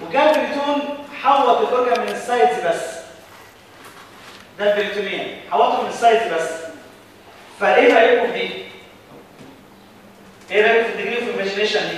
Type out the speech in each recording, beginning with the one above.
وجاب بريتون حوط الاورجن من السايدز بس ده البريتونين حوطه من السايدز بس فايه رايكم في دي؟ ايه رايكم في الديجري اوف ايماجينيشن دي؟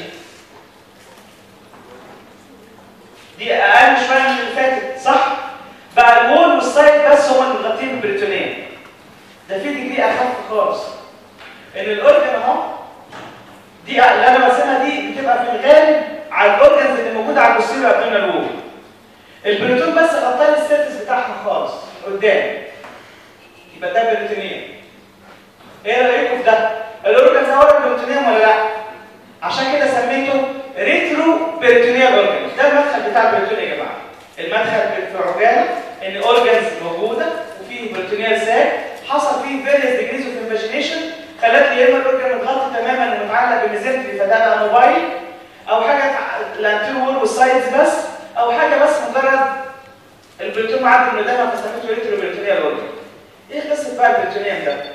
دي اقل شويه من اللي فاتت صح؟ بقى الوول والسايد بس هم اللي مغطين البريتونين ده في ديجري اخف خالص ان الاورجن اهو دي اللي انا برسمها دي بتبقى في الغالب على الاورجنز اللي موجوده على البوستيريور ابدومينال وول البريتون بس غطى لي السيرفس بتاعها خالص قدام يبقى ده بريتونين ايه رايكم في ده الاورجنز هو البريتونيوم ولا لا عشان كده سميته ريترو بريتونيال اورجنز ده المدخل بتاع البريتون يا جماعه المدخل في عجاله ان اورجنز موجوده وفيه بريتونيال ساك حصل فيه فيريس ديجريز اوف ايماجينيشن خلت لي يا اما الاورجن متغطي تماما ومتعلق بميزنتري فده بقى موبايل او حاجه الانتير وول والسايدز بس او حاجه بس مجرد البريتون معدي من قدامها فسميته ريترو بريتونيال اورجن ايه قصه بقى البريتونيوم ده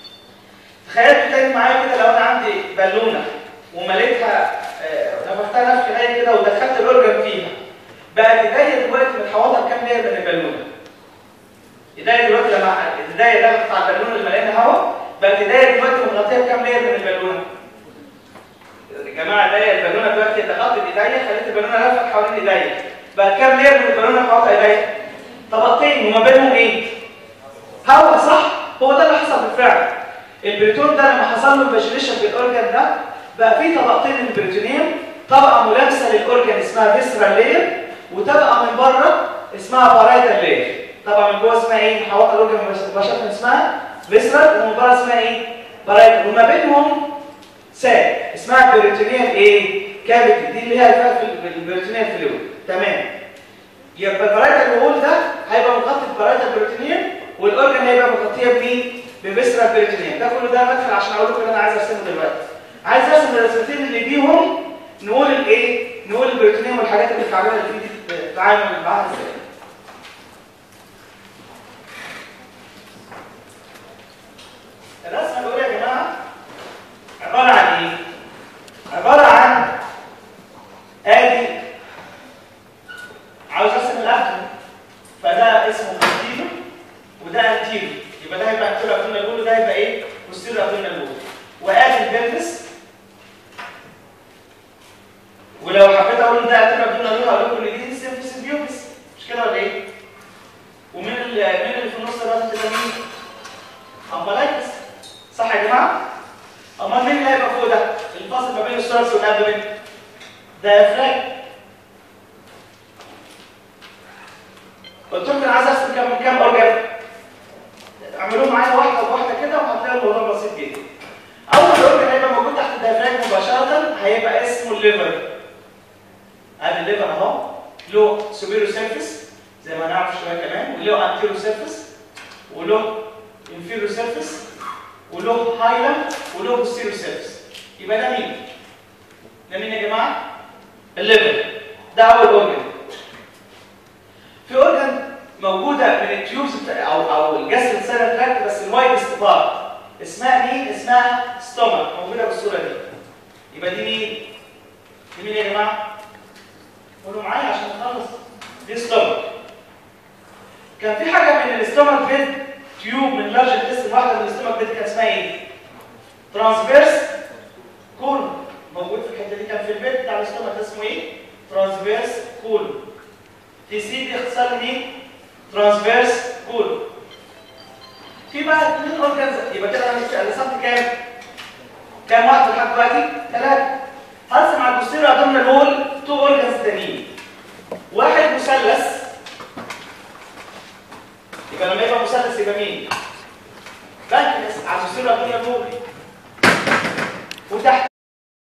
تخيلت تاني معايا كده لو انا عندي بالونه ومليتها آه، نفختها نفخ عين كده ودخلت الاورجن فيها بقى ايديا دلوقتي متحوطه بكام لير من البالونه ايديا دلوقتي لما ايديا دخلت على البالونه اللي مليانه هواء بقت ايديا دلوقتي مغطيه بكام لير من البالونه يا جماعه ايديا البالونه دلوقتي ضغطت ايديا خليت البالونه لفت حوالين ايديا بقى كام لير من البالونه محوطه ايديا طبقتين وما بينهم ايه هواء صح هو ده اللي حصل بالفعل البريتون ده لما حصل له الفاجينيشن في الاورجن ده بقى فيه طبقتين من البريتونيوم طبقه ملامسه للاورجن اسمها فيسرال لير وطبقه من بره اسمها بارايتال لير طبقه من جوه اسمها ايه محوطه الاورجن مباشره اسمها فيسرال ومن بره اسمها ايه بارايتال وما بينهم ساك اسمها بريتونيال ايه كافيتي دي اللي هي الفرق في البريتونيال فلويد تمام يبقى البرايتال وول ده هيبقى مغطي البرايتال بريتونيال والاورجن هيبقى مغطيه بمين بفيسرال بريتونيال ده كله ده مدخل عشان اقول لكم اللي انا عايز ارسمه دلوقتي عايز ارسم الرسمتين اللي بيهم نقول الايه نقول البريتونيوم والحاجات اللي بتعملها اللي دي تتعامل معاها ازاي الرسمه الاولى يا جماعه عباره عن ايه عباره عن ادي عاوز ارسم الابدن فده اسمه بوستيريور وده انتيريور يبقى ده هيبقى انتيريور ابدومينال وول وده هيبقى ايه بوستيريور ابدومينال وول وادي البلفس ولو حبيت اقول ده انتيريور ابدومينال وول هقول لكم ان دي سيمفيس بيوبس مش كده ولا ايه ومين اللي مين اللي في النص ده ده مين امبلايكس صح يا جماعه امال مين اللي هيبقى فوق ده الفاصل ما بين الثوركس والابدومين ده فلاج قلت لكم انا عايز ارسم كام كام اورجن اعملوه معايا واحده بواحده كده وهتلاقوا الموضوع بسيط جدا اول اورجن هيبقى موجود تحت الديافراجم مباشره هيبقى اسمه الليفر ادي الليفر اهو له سوبيرو سيرفيس زي ما نعرف شويه كمان وله انتيرو سيرفيس وله انفيرو سيرفيس وله هايلم وله بوستيرو سيرفيس يبقى ده مين ده مين يا جماعه الليفر ده اول اورجن في اورجن موجوده من التيوبس بتاع او او الجسد السيرال تراكت بس الوايدست بارت اسمها مين اسمها ستومك موجوده بالصوره دي يبقى دي مين دي مين يا جماعه قولوا معايا عشان نخلص دي ستومك كان في حاجه من الاستومك بيد تيوب من لارج انتستين واحده من الاستومك بيد كان اسمها ايه ترانسفيرس كولون موجود في الحته دي كان في البيت بتاع الاستومك ده اسمه ايه ترانسفيرس كولون تي سي دي اختصار مين ترانسفيرس كولون في بقى اثنين اورجانز يبقى كده انا رسمت كام كام واحد لحد دلوقتي ثلاثه هرسم على البوستيريور ابدومينال وول تو اورجانز تانيين واحد مثلث يبقى لما يبقى مثلث يبقى مين بنكرياس على البوستيريور ابدومينال وول وتحت